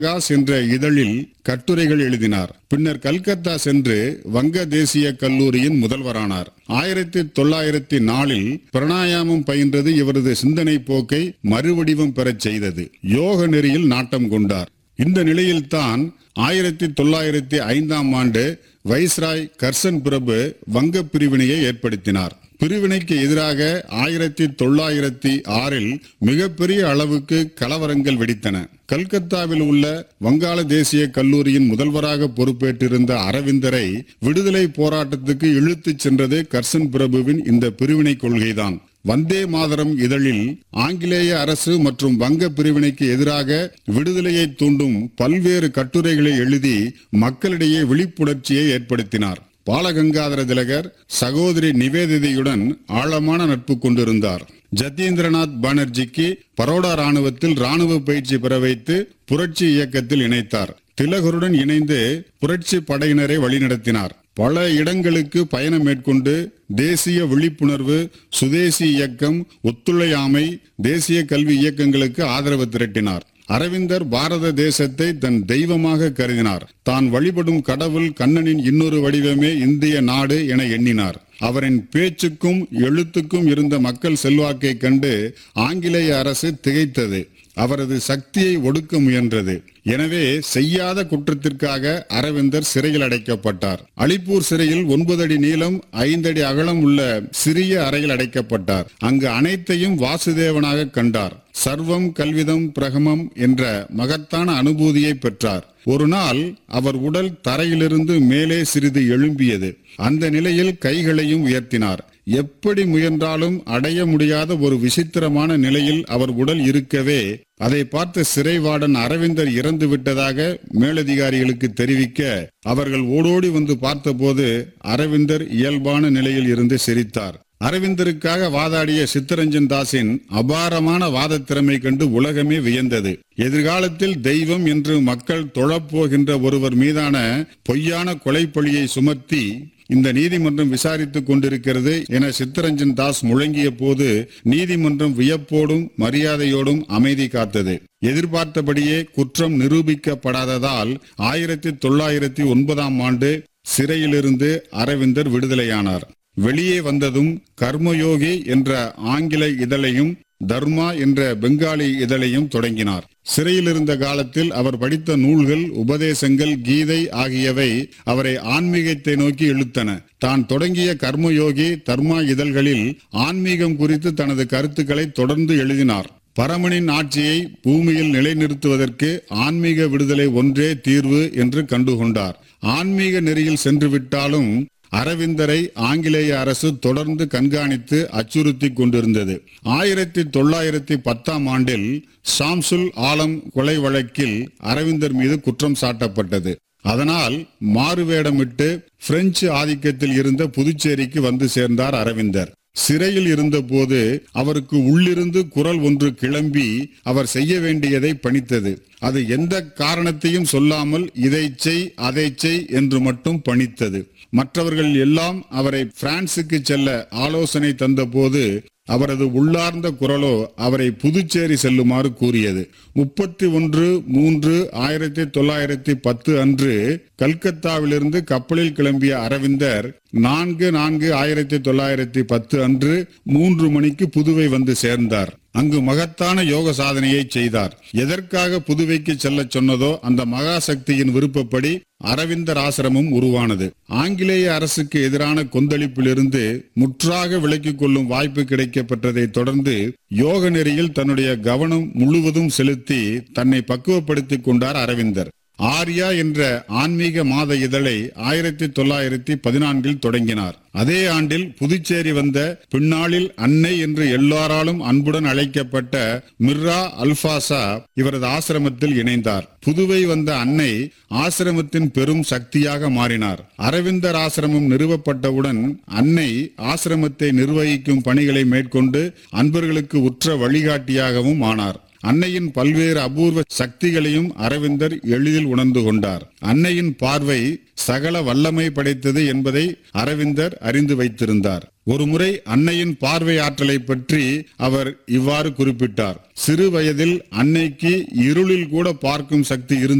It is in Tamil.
காஸ் என்ற இதழில் கட்டுரைகள் எழுதினார் பின்னர் கல்கத்தா சென்று வங்க தேசிய கல்லூரியின் முதல்வரானார் ஆயிரத்தி தொள்ளாயிரத்தி நாலில் பிரணாயாமம் பயின்றது இவரது சிந்தனை போக்கை மறுவடிவம் பெறச் செய்தது யோக நெறியில் நாட்டம் கொண்டார் இந்த நிலையில்தான் ஆயிரத்தி தொள்ளாயிரத்தி ஐந்தாம் ஆண்டு வைஸ்ராய் கர்சன் பிரபு வங்க பிரிவினையை ஏற்படுத்தினார் பிரிவினைக்கு எதிராக ஆயிரத்தி தொள்ளாயிரத்தி ஆறில் மிகப்பெரிய அளவுக்கு கலவரங்கள் வெடித்தன கல்கத்தாவில் உள்ள வங்காள தேசிய கல்லூரியின் முதல்வராக பொறுப்பேற்றிருந்த அரவிந்தரை விடுதலை போராட்டத்துக்கு இழுத்துச் சென்றது கர்சன் பிரபுவின் இந்த பிரிவினை கொள்கைதான் வந்தே மாதரம் இதழில் ஆங்கிலேய அரசு மற்றும் வங்க பிரிவினைக்கு எதிராக விடுதலையை தூண்டும் பல்வேறு கட்டுரைகளை எழுதி மக்களிடையே விழிப்புணர்ச்சியை ஏற்படுத்தினார் பாலகங்காதர திலகர் சகோதரி நிவேதிதையுடன் ஆழமான நட்பு கொண்டிருந்தார் ஜத்தீந்திரநாத் பானர்ஜிக்கு பரோடா ராணுவத்தில் ராணுவ பயிற்சி பெற வைத்து புரட்சி இயக்கத்தில் இணைத்தார் திலகருடன் இணைந்து புரட்சி படையினரை வழிநடத்தினார் பல இடங்களுக்கு பயணம் மேற்கொண்டு தேசிய விழிப்புணர்வு சுதேசி இயக்கம் ஒத்துழையாமை தேசிய கல்வி இயக்கங்களுக்கு ஆதரவு திரட்டினார் அரவிந்தர் பாரத தேசத்தை தன் தெய்வமாக கருதினார் தான் வழிபடும் கடவுள் கண்ணனின் இன்னொரு வடிவமே இந்திய நாடு என எண்ணினார் அவரின் பேச்சுக்கும் எழுத்துக்கும் இருந்த மக்கள் செல்வாக்கை கண்டு ஆங்கிலேய அரசு திகைத்தது அவரது சக்தியை ஒடுக்க முயன்றது எனவே செய்யாத குற்றத்திற்காக அரவிந்தர் சிறையில் அடைக்கப்பட்டார் அலிப்பூர் சிறையில் ஒன்பது அடி நீளம் ஐந்து அடி அகலம் உள்ள சிறிய அறையில் அடைக்கப்பட்டார் அங்கு அனைத்தையும் வாசுதேவனாக கண்டார் சர்வம் கல்விதம் பிரகமம் என்ற மகத்தான அனுபூதியை பெற்றார் ஒரு நாள் அவர் உடல் தரையிலிருந்து மேலே சிறிது எழும்பியது அந்த நிலையில் கைகளையும் உயர்த்தினார் எப்படி முயன்றாலும் அடைய முடியாத ஒரு விசித்திரமான நிலையில் அவர் உடல் இருக்கவே அதை பார்த்த சிறைவாடன் அரவிந்தர் இறந்து விட்டதாக மேலதிகாரிகளுக்கு தெரிவிக்க அவர்கள் ஓடோடி வந்து பார்த்தபோது அரவிந்தர் இயல்பான நிலையில் இருந்து சிரித்தார் அரவிந்தருக்காக வாதாடிய சித்தரஞ்சன் தாஸின் அபாரமான வாத திறமை கண்டு உலகமே வியந்தது எதிர்காலத்தில் தெய்வம் என்று மக்கள் தொழப்போகின்ற ஒருவர் மீதான பொய்யான கொலைப்பழியை சுமத்தி இந்த நீதிமன்றம் விசாரித்துக் கொண்டிருக்கிறது என சித்தரஞ்சன் தாஸ் முழங்கிய போது நீதிமன்றம் வியப்போடும் மரியாதையோடும் அமைதி காத்தது எதிர்பார்த்தபடியே குற்றம் நிரூபிக்கப்படாததால் ஆயிரத்தி தொள்ளாயிரத்தி ஒன்பதாம் ஆண்டு சிறையிலிருந்து அரவிந்தர் விடுதலையானார் வெளியே வந்ததும் கர்மயோகி என்ற ஆங்கில இதழையும் தர்மா என்ற பெங்காலி இதழையும் தொடங்கினார் சிறையில் இருந்த காலத்தில் அவர் படித்த நூல்கள் உபதேசங்கள் கீதை ஆகியவை அவரை ஆன்மீகத்தை நோக்கி இழுத்தன தான் தொடங்கிய கர்மயோகி தர்மா இதழ்களில் ஆன்மீகம் குறித்து தனது கருத்துக்களை தொடர்ந்து எழுதினார் பரமனின் ஆட்சியை பூமியில் நிலைநிறுத்துவதற்கு ஆன்மீக விடுதலை ஒன்றே தீர்வு என்று கண்டுகொண்டார் ஆன்மீக நெறியில் சென்று விட்டாலும் அரவிந்தரை ஆங்கிலேய அரசு தொடர்ந்து கண்காணித்து அச்சுறுத்தி கொண்டிருந்தது ஆயிரத்தி தொள்ளாயிரத்தி பத்தாம் ஆண்டில் ஷாம்சுல் ஆலம் கொலை வழக்கில் அரவிந்தர் மீது குற்றம் சாட்டப்பட்டது அதனால் மாறுவேடமிட்டு பிரெஞ்சு ஆதிக்கத்தில் இருந்த புதுச்சேரிக்கு வந்து சேர்ந்தார் அரவிந்தர் சிறையில் இருந்தபோது அவருக்கு உள்ளிருந்து குரல் ஒன்று கிளம்பி அவர் செய்ய வேண்டியதை பணித்தது அது எந்த காரணத்தையும் சொல்லாமல் இதை செய் அதை செய் என்று மட்டும் பணித்தது மற்றவர்கள் எல்லாம் அவரை பிரான்சுக்கு செல்ல ஆலோசனை தந்தபோது அவரது உள்ளார்ந்த குரலோ அவரை புதுச்சேரி செல்லுமாறு கூறியது முப்பத்தி ஒன்று மூன்று ஆயிரத்தி தொள்ளாயிரத்தி பத்து அன்று கல்கத்தாவிலிருந்து கப்பலில் கிளம்பிய அரவிந்தர் நான்கு நான்கு ஆயிரத்தி தொள்ளாயிரத்தி பத்து அன்று மூன்று மணிக்கு புதுவை வந்து சேர்ந்தார் அங்கு மகத்தான யோக சாதனையை செய்தார் எதற்காக புதுவைக்கு செல்லச் சொன்னதோ அந்த மகாசக்தியின் விருப்பப்படி அரவிந்தர் ஆசிரமம் உருவானது ஆங்கிலேய அரசுக்கு எதிரான கொந்தளிப்பிலிருந்து முற்றாக விலக்கிக் கொள்ளும் வாய்ப்பு கிடைக்கப்பட்டதை தொடர்ந்து யோக நெறியில் தன்னுடைய கவனம் முழுவதும் செலுத்தி தன்னை பக்குவப்படுத்திக் கொண்டார் அரவிந்தர் ஆர்யா என்ற ஆன்மீக மாத இதழை ஆயிரத்தி தொள்ளாயிரத்தி பதினான்கில் தொடங்கினார் அதே ஆண்டில் புதுச்சேரி வந்த பின்னாளில் அன்னை என்று எல்லாராலும் அன்புடன் அழைக்கப்பட்ட மிர்ரா அல்பாசா இவரது ஆசிரமத்தில் இணைந்தார் புதுவை வந்த அன்னை ஆசிரமத்தின் பெரும் சக்தியாக மாறினார் அரவிந்தர் ஆசிரமம் நிறுவப்பட்டவுடன் அன்னை ஆசிரமத்தை நிர்வகிக்கும் பணிகளை மேற்கொண்டு அன்பர்களுக்கு உற்ற வழிகாட்டியாகவும் ஆனார் அன்னையின் பல்வேறு அபூர்வ சக்திகளையும் அரவிந்தர் எளிதில் உணர்ந்து கொண்டார் அன்னையின் பார்வை சகல வல்லமை படைத்தது என்பதை அரவிந்தர் அறிந்து வைத்திருந்தார் ஒருமுறை அன்னையின் பார்வை ஆற்றலை பற்றி அவர் இவ்வாறு குறிப்பிட்டார் சிறு வயதில் அன்னைக்கு இருளில் கூட பார்க்கும் சக்தி இருந்தது